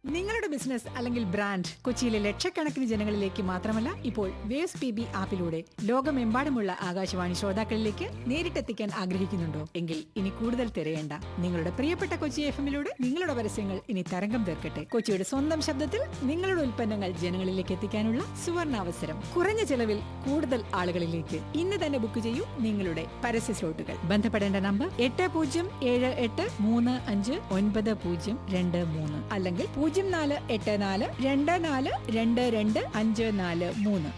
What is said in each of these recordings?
നിങ്ങളുടെ ബിസിനസ് അല്ലെങ്കിൽ ബ്രാൻഡ് കൊച്ചിയിലെ ലക്ഷക്കണക്കിന് ജനങ്ങളിലേക്ക് മാത്രമല്ല ഇപ്പോൾ വേവ്സ് പി ബി ആപ്പിലൂടെ ലോകമെമ്പാടുമുള്ള ആകാശവാണി ശ്രോതാക്കളിലേക്ക് നേരിട്ടെത്തിക്കാൻ ആഗ്രഹിക്കുന്നുണ്ടോ എങ്കിൽ ഇനി കൂടുതൽ തിരയേണ്ട നിങ്ങളുടെ പ്രിയപ്പെട്ട കൊച്ചി എഫ് എമ്മിലൂടെ നിങ്ങളുടെ പരസ്യങ്ങൾ ഇനി തരംഗം തീർക്കട്ടെ കൊച്ചിയുടെ സ്വന്തം ശബ്ദത്തിൽ നിങ്ങളുടെ ഉൽപ്പന്നങ്ങൾ ജനങ്ങളിലേക്ക് എത്തിക്കാനുള്ള സുവർണാവസരം കുറഞ്ഞ ചെലവിൽ കൂടുതൽ ആളുകളിലേക്ക് ഇന്ന് തന്നെ ബുക്ക് ചെയ്യൂ നിങ്ങളുടെ പരസ്യ സ്ലോട്ടുകൾ ബന്ധപ്പെടേണ്ട നമ്പർ എട്ട് പൂജ്യം ഏഴ് എട്ട് മൂന്ന് അഞ്ച് ഒൻപത് പൂജ്യം രണ്ട് മൂന്ന് അല്ലെങ്കിൽ പൂജ്യം നാല് എട്ട് നാല് രണ്ട് നാല് രണ്ട് രണ്ട് അഞ്ച് നാല് മൂന്ന്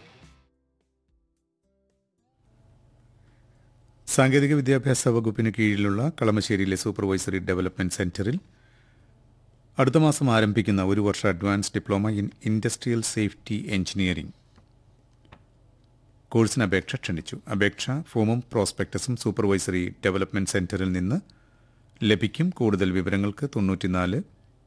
സാങ്കേതിക വിദ്യാഭ്യാസ വകുപ്പിന് കീഴിലുള്ള കളമശ്ശേരിയിലെ സൂപ്പർവൈസറി ഡെവലപ്മെന്റ് സെന്ററിൽ അടുത്ത മാസം ആരംഭിക്കുന്ന ഒരു വർഷ advance diploma in industrial safety engineering കോഴ്സിന് അപേക്ഷ ക്ഷണിച്ചു അപേക്ഷ ഫോമും പ്രോസ്പെക്ടസും സൂപ്പർവൈസറി ഡെവലപ്മെന്റ് സെന്ററിൽ നിന്ന് ലഭിക്കും കൂടുതൽ വിവരങ്ങൾക്ക് തൊണ്ണൂറ്റിനാല്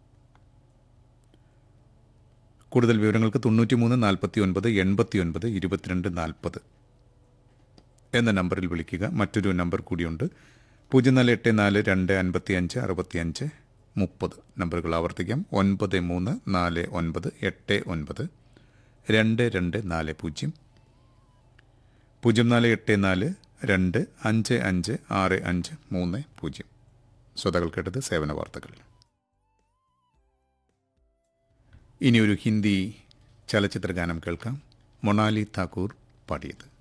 കൂടുതൽ വിവരങ്ങൾക്ക് തൊണ്ണൂറ്റിമൂന്ന് നാൽപ്പത്തി ഒൻപത് എൺപത്തി ഒൻപത് ഇരുപത്തിരണ്ട് നാൽപ്പത് എന്ന നമ്പറിൽ വിളിക്കുക മറ്റൊരു നമ്പർ കൂടിയുണ്ട് പൂജ്യം നാല് എട്ട് നാല് രണ്ട് അൻപത്തി അഞ്ച് അറുപത്തി അഞ്ച് മുപ്പത് നമ്പറുകൾ ആവർത്തിക്കാം ഒൻപത് മൂന്ന് നാല് ഒൻപത് എട്ട് ഒൻപത് രണ്ട് രണ്ട് നാല് പൂജ്യം പൂജ്യം നാല് എട്ട് നാല് രണ്ട് അഞ്ച് അഞ്ച് ആറ് അഞ്ച് മൂന്ന് പൂജ്യം ശ്രോതാക്കൾ കേട്ടത് സേവന വാർത്തകൾ ഇനി ഒരു ഹിന്ദി ചലച്ചിത്ര ഗാനം കേൾക്കാം മൊണാലി താക്കൂർ പാടിയത്